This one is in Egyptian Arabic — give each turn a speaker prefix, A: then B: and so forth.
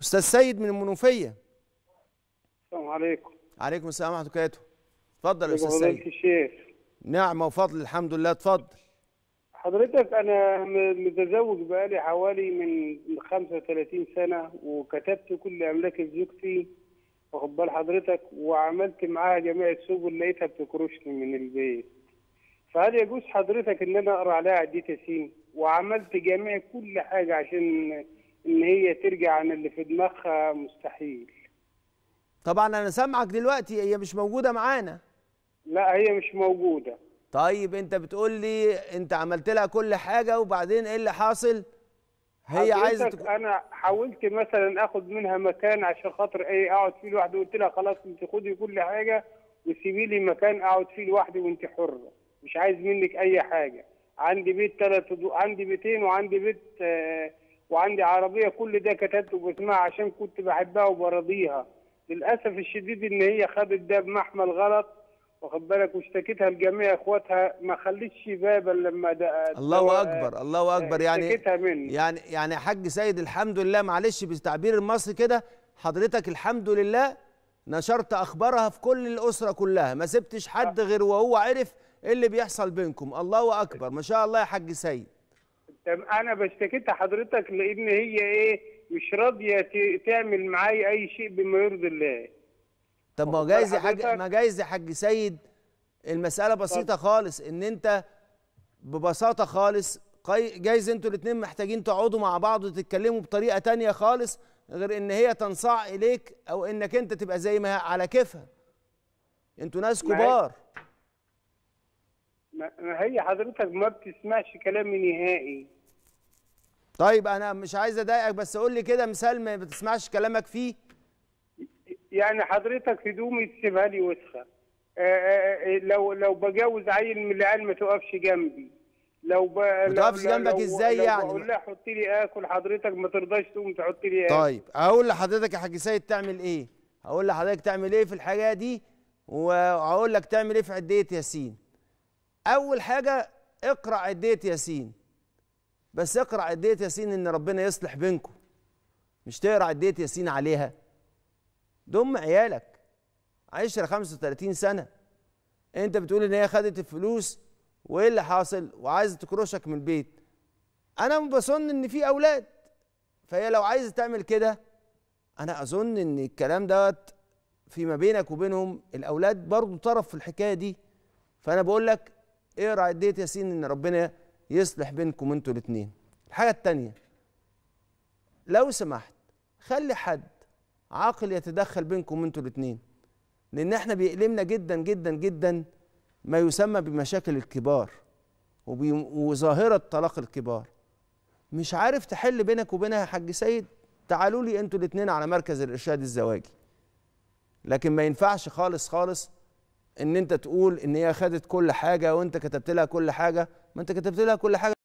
A: استاذ سيد من المنوفيه
B: السلام عليكم
A: عليكم السلام ورحمه الله وبركاته اتفضل يا استاذ
B: فضيلة
A: سيد
B: الشيخ
A: نعمه وفضل الحمد لله اتفضل
B: حضرتك انا م- متزوج بقالي حوالي من من 35 سنه وكتبت كل املاك زوجتي واخد بال حضرتك وعملت معاها جميع السبل لقيتها بتكرشني من البيت فهل يجوز حضرتك ان انا اقرا عليها عدية ياسين وعملت جميع كل حاجه عشان ان هي ترجع عن اللي في دماغها مستحيل
A: طبعا انا سامعك دلوقتي هي مش موجوده معانا
B: لا هي مش موجوده
A: طيب انت بتقول لي انت عملت لها كل حاجه وبعدين ايه اللي حاصل هي عايزه
B: حضرتك
A: تك...
B: انا حاولت مثلا اخد منها مكان عشان خاطر ايه اقعد فيه لوحدي قلت لها خلاص انت خدي كل حاجه وسيبي لي مكان اقعد فيه لوحدي وانت حره مش عايز منك اي حاجه عندي بيت ثلاث عندي بيتين وعندي بيت آه وعندي عربيه كل ده كتبته باسمها عشان كنت بحبها وبرضيها للاسف الشديد ان هي خدت ده بمحمل غلط واخد بالك واشتكيتها لجميع اخواتها ما خلتش بابا لما ده
A: الله اكبر الله اكبر يعني
B: اشتكيتها مني
A: يعني يعني يا حاج سيد الحمد لله معلش بالتعبير المصري كده حضرتك الحمد لله نشرت اخبارها في كل الاسره كلها ما سبتش حد غير وهو عرف ايه اللي بيحصل بينكم الله اكبر ما شاء الله يا حاج سيد
B: طب انا بشتكيتها حضرتك لان هي ايه مش راضيه ت- تعمل معايا اي شيء بما يرضي الله
A: طب ما هو
B: واخد
A: جايز
B: بال
A: يا حاج
B: حضرتك؟
A: ما جايز يا حاج سيد المساله بسيطه خالص ان انت ببساطه خالص قي- جايز انتوا الاتنين محتاجين تقعدوا مع بعض وتتكلموا بطريقه تانية خالص غير ان هي تنصاع اليك او انك انت تبقى زي ما هي على كيفها انتوا ناس
B: ما هي-
A: كبار
B: ما ما هي حضرتك ما بتسمعش كلامي نهائي
A: طيب انا مش عايز اضايقك بس قول لي كده مثال ما بتسمعش كلامك فيه
B: يعني حضرتك هدومي تسيبها لي وسخه آه، آه، آه، لو لو بجوز عيل من العيال ما توقفش جنبي لو ب... لو-
A: توقفش
B: لو-
A: جنبك
B: لو-
A: إزاي
B: لو
A: يعني؟
B: بقول لها حطي لي اكل حضرتك ما ترضاش تقوم تحط لي اكل
A: طيب هقول لحضرتك يا حاج سيد تعمل ايه هقول لحضرتك تعمل ايه في الحاجه دي وهقول لك تعمل ايه في عديه ياسين اول حاجه اقرا عديه ياسين بس اقرا عديه ياسين ان ربنا يصلح بينكم مش تقرا عديه ياسين عليها دم عيالك عشرة 35 سنه انت بتقول ان هي خدت الفلوس وايه اللي حاصل وعايزه تكرشك من البيت انا بظن ان في اولاد فهي لو عايزه تعمل كده انا اظن ان الكلام دوت فيما بينك وبينهم الاولاد برضو طرف في الحكايه دي فانا بقول لك اقرا عديه ياسين ان ربنا يصلح بينكم انتوا الاثنين الحاجه الثانيه لو سمحت خلي حد عاقل يتدخل بينكم انتوا الاثنين لان احنا بيألمنا جدا جدا جدا ما يسمى بمشاكل الكبار وبي- وظاهره طلاق الكبار مش عارف تحل بينك وبينها يا حاج سيد تعالوا لي انتوا الاثنين على مركز الارشاد الزواجي لكن ما ينفعش خالص خالص ان انت تقول ان هي خدت كل حاجه وانت كتبت لها كل حاجه ما انت كتبت لها كل حاجه